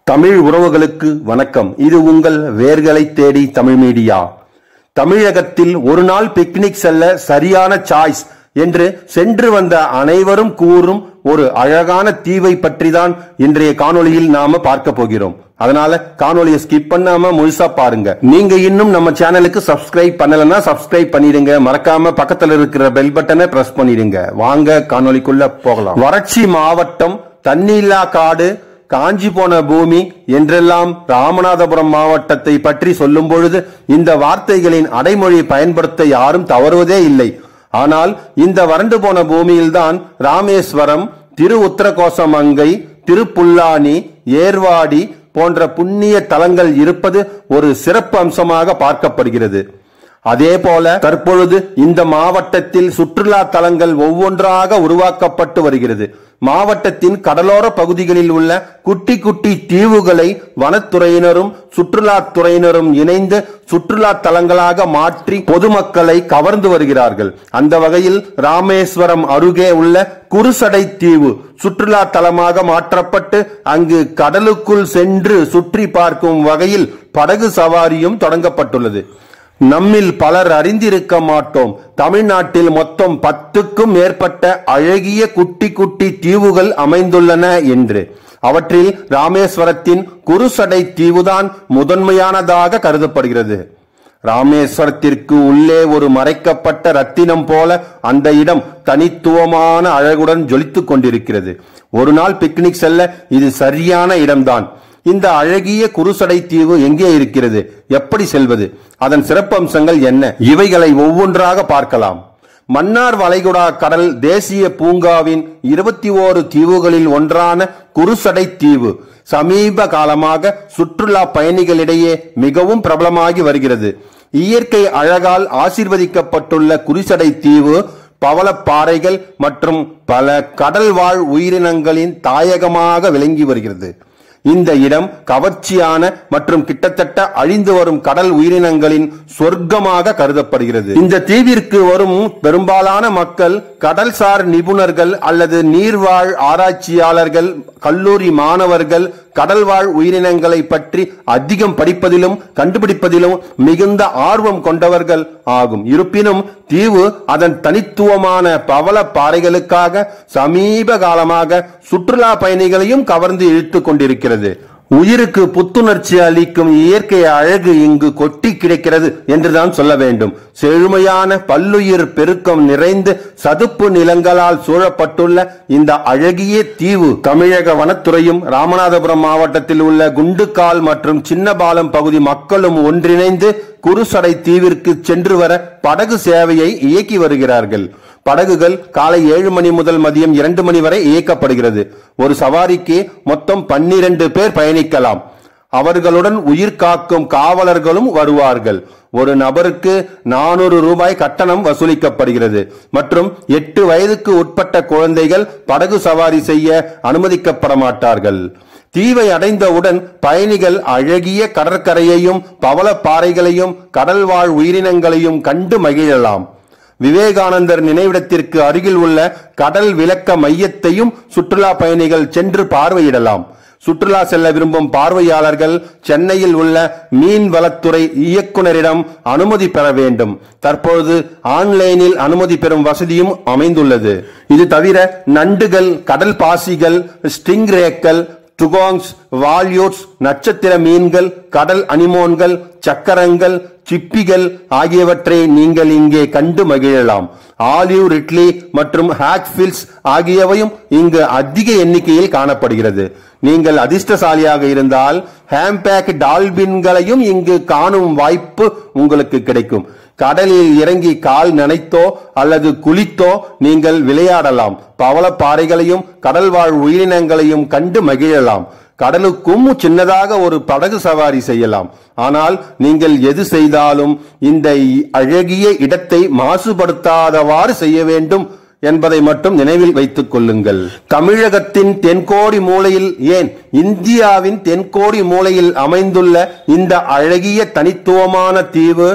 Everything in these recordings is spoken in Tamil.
தமிழ் உறவுகளுக்கு வணக்கம் இது உங்கள் வேர்களை தேடி தமிழ் மீடியா தமிழகத்தில் ஒரு நாள் பிக்னிக் செல்ல சரியான சாய்ஸ் என்று சென்று வந்த அனைவரும் கூறும் ஒரு அழகான தீவை பற்றி தான் இன்றைய காணொளியில் நாம பார்க்க போகிறோம் அதனால காணொளியை ஸ்கிப் பண்ணாம முழுசா பாருங்க நீங்க இன்னும் நம்ம சேனலுக்கு சப்ஸ்கிரைப் பண்ணலன்னா சப்ஸ்கிரைப் பண்ணிடுங்க மறக்காம பக்கத்துல இருக்கிற பெல் பட்டனை பிரஸ் பண்ணிடுங்க வாங்க காணொளிக்குள்ள போகலாம் வறட்சி மாவட்டம் தண்ணில்லா காடு காஞ்சி போன பூமி என்றெல்லாம் ராமநாதபுரம் மாவட்டத்தை பற்றி சொல்லும் பொழுது இந்த வார்த்தைகளின் அடைமொழி பயன்படுத்த யாரும் தவறுவதே இல்லை ஆனால் இந்த வறண்டு போன பூமியில்தான் ராமேஸ்வரம் திரு உத்தரகோசமங்கை திருப்புல்லானி ஏர்வாடி போன்ற புண்ணிய தலங்கள் இருப்பது ஒரு சிறப்பு அம்சமாக பார்க்கப்படுகிறது அதே போல தற்பொழுது இந்த மாவட்டத்தில் சுற்றுலா தலங்கள் ஒவ்வொன்றாக உருவாக்கப்பட்டு வருகிறது மாவட்டத்தின் கடலோர பகுதிகளில் உள்ள குட்டி குட்டி தீவுகளை வனத்துறையினரும் சுற்றுலா துறையினரும் இணைந்து சுற்றுலா தலங்களாக மாற்றி பொதுமக்களை கவர்ந்து வருகிறார்கள் அந்த வகையில் ராமேஸ்வரம் அருகே உள்ள குருசடை தீவு சுற்றுலா தலமாக மாற்றப்பட்டு அங்கு கடலுக்குள் சென்று சுற்றி பார்க்கும் வகையில் படகு சவாரியும் தொடங்கப்பட்டுள்ளது நம்மில் பலர் அறிந்திருக்க மாட்டோம் தமிழ்நாட்டில் மொத்தம் பத்துக்கும் மேற்பட்ட அழகிய குட்டி குட்டி தீவுகள் அமைந்துள்ளன என்று அவற்றில் ராமேஸ்வரத்தின் குருசடை தீவுதான் முதன்மையானதாக கருதப்படுகிறது ராமேஸ்வரத்திற்கு உள்ளே ஒரு மறைக்கப்பட்ட ரத்தினம் போல அந்த இடம் தனித்துவமான அழகுடன் ஜொலித்துக் கொண்டிருக்கிறது ஒரு நாள் பிக்னிக் செல்ல இது சரியான இடம்தான் இந்த அழகிய குருசடை தீவு எங்கே இருக்கிறது எப்படி செல்வது அதன் சிறப்பம்சங்கள் என்ன இவைகளை ஒவ்வொன்றாக பார்க்கலாம் மன்னார் வளைகுடா கடல் தேசிய பூங்காவின் இருபத்தி ஓரு தீவுகளில் ஒன்றான குருசடை தீவு சமீப காலமாக சுற்றுலா பயணிகளிடையே மிகவும் பிரபலமாகி வருகிறது இயற்கை அழகால் ஆசிர்வதிக்கப்பட்டுள்ள குருசடை தீவு பவளப்பாறைகள் மற்றும் பல கடல் வாழ் உயிரினங்களின் தாயகமாக விளங்கி வருகிறது இந்த இடம் கவர்ச்சியான மற்றும் கிட்டத்தட்ட அழிந்து வரும் கடல் உயிரினங்களின் சொர்க்கமாக கருதப்படுகிறது இந்த தீவிற்கு வரும் பெரும்பாலான மக்கள் கடல்சார் நிபுணர்கள் அல்லது நீர்வாழ் ஆராய்ச்சியாளர்கள் கல்லூரி மாணவர்கள் கடல்வாழ் உயிரினங்களை பற்றி அதிகம் படிப்பதிலும் கண்டுபிடிப்பதிலும் மிகுந்த ஆர்வம் கொண்டவர்கள் ஆகும் இருப்பினும் தீவு அதன் தனித்துவமான பவள பாறைகளுக்காக சமீப காலமாக சுற்றுலா பயணிகளையும் கவர்ந்து இழுத்துக் கொண்டிருக்கிறது உயிருக்கு புத்துணர்ச்சி அளிக்கும் இயற்கை அழகு இங்கு கொட்டி கிடைக்கிறது என்றுதான் சொல்ல வேண்டும் செழுமையான பல்லுயிர் பெருக்கம் நிறைந்து சதுப்பு நிலங்களால் சூழப்பட்டுள்ள இந்த அழகிய தீவு தமிழக வனத்துறையும் ராமநாதபுரம் மாவட்டத்தில் உள்ள குண்டுக்கால் மற்றும் சின்னபாலம் பகுதி மக்களும் ஒன்றிணைந்து குருசடை தீவிற்கு சென்று வர படகு சேவையை இயக்கி வருகிறார்கள் படகுகள் காலை ஏழு மணி முதல் மதியம் இரண்டு மணி வரை இயக்கப்படுகிறது ஒரு சவாரிக்கு மொத்தம் பன்னிரண்டு பேர் பயணிக்கலாம் அவர்களுடன் உயிர் காக்கும் காவலர்களும் வருவார்கள் ஒரு நபருக்கு நானூறு ரூபாய் கட்டணம் வசூலிக்கப்படுகிறது மற்றும் எட்டு வயதுக்கு உட்பட்ட குழந்தைகள் படகு சவாரி செய்ய அனுமதிக்கப்பட மாட்டார்கள் தீவை அடைந்தவுடன் பயணிகள் அழகிய கடற்கரையையும் பவள பாறைகளையும் கடல் வாழ் உயிரினங்களையும் கண்டு மகிழலாம் விவேகானந்தர் நினைவிடத்திற்கு அருகில் உள்ள கடல் விளக்க மையத்தையும் சுற்றுலா பயணிகள் சென்று பார்வையிடலாம் சுற்றுலா செல்ல விரும்பும் பார்வையாளர்கள் சென்னையில் உள்ள மீன் வளத்துறை இயக்குனரிடம் அனுமதி பெற வேண்டும் தற்பொழுது ஆன்லைனில் அனுமதி பெறும் வசதியும் அமைந்துள்ளது இது தவிர நண்டுகள் கடல் பாசிகள் ஸ்டிங் ரேக்கள் டுகாங்ஸ் வால்யூட்ஸ் நட்சத்திர மீன்கள் கடல் அனிமோன்கள் சக்கரங்கள் சிப்பிகள் ஆகியவற்றை நீங்கள் இங்கே கண்டு மகிழலாம் ஆலிவ் ரிட்லி மற்றும் ஹாக்ஃபில்ஸ் ஆகியவையும் இங்கு அதிக எண்ணிக்கையில் காணப்படுகிறது நீங்கள் அதிர்ஷ்டசாலியாக இருந்தால் ஹேம்பேக் டால்பின்களையும் இங்கு காணும் வாய்ப்பு உங்களுக்கு கிடைக்கும் கடலில் இறங்கி கால் நனைத்தோ அல்லது குளித்தோ நீங்கள் விளையாடலாம் பவளப்பாறைகளையும் கடல்வாழ் உயிரினங்களையும் கண்டு மகிழலாம் கடலுக்கும் சின்னதாக ஒரு படகு சவாரி செய்யலாம் ஆனால் நீங்கள் எது செய்தாலும் இந்த அழகிய இடத்தை மாசுபடுத்தாதவாறு செய்ய வேண்டும் என்பதை மட்டும் நினைவில் வைத்துக் கொள்ளுங்கள் தமிழகத்தின் தென்கோடி மூலையில் ஏன் இந்தியாவின் தென்கோடி மூலையில் அமைந்துள்ள இந்த அழகிய தனித்துவமான தீவு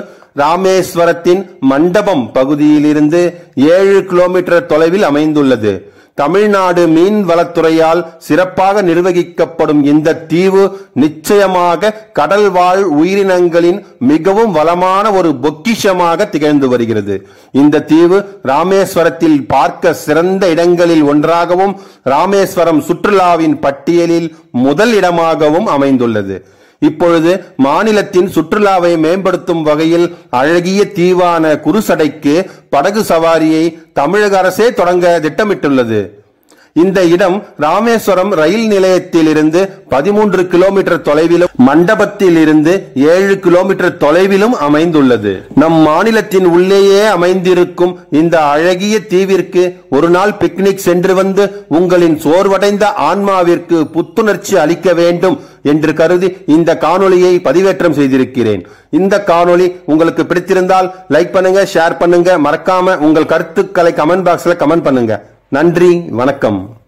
ராமேஸ்வரத்தின் மண்டபம் பகுதியிலிருந்து ஏழு கிலோமீட்டர் தொலைவில் அமைந்துள்ளது தமிழ்நாடு மீன் வளத்துறையால் சிறப்பாக நிர்வகிக்கப்படும் இந்த தீவு நிச்சயமாக கடல் வாழ் உயிரினங்களின் மிகவும் வளமான ஒரு பொக்கிஷமாக திகழ்ந்து வருகிறது இந்த தீவு ராமேஸ்வரத்தில் பார்க்க சிறந்த இடங்களில் ஒன்றாகவும் ராமேஸ்வரம் சுற்றுலாவின் பட்டியலில் முதல் இடமாகவும் அமைந்துள்ளது இப்பொழுது மாநிலத்தின் சுற்றுலாவை மேம்படுத்தும் வகையில் அழகிய தீவான குருசடைக்கு படகு சவாரியை தமிழக அரசே தொடங்க திட்டமிட்டுள்ளது இந்த இடம் ராமேஸ்வரம் ரயில் நிலையத்திலிருந்து பதிமூன்று கிலோமீட்டர் தொலைவிலும் மண்டபத்தில் இருந்து ஏழு கிலோமீட்டர் தொலைவிலும் அமைந்துள்ளது நம் மாநிலத்தின் உள்ளேயே அமைந்திருக்கும் இந்த அழகிய தீவிற்கு ஒரு நாள் பிக்னிக் சென்று வந்து உங்களின் சோர்வடைந்த ஆன்மாவிற்கு புத்துணர்ச்சி அளிக்க வேண்டும் என்று கருதி இந்த காணொளியை பதிவேற்றம் செய்திருக்கிறேன் இந்த காணொளி உங்களுக்கு பிடித்திருந்தால் லைக் பண்ணுங்க ஷேர் பண்ணுங்க மறக்காம உங்கள் கருத்துக்களை கமெண்ட் பாக்ஸ்ல கமெண்ட் பண்ணுங்க நன்றி வணக்கம்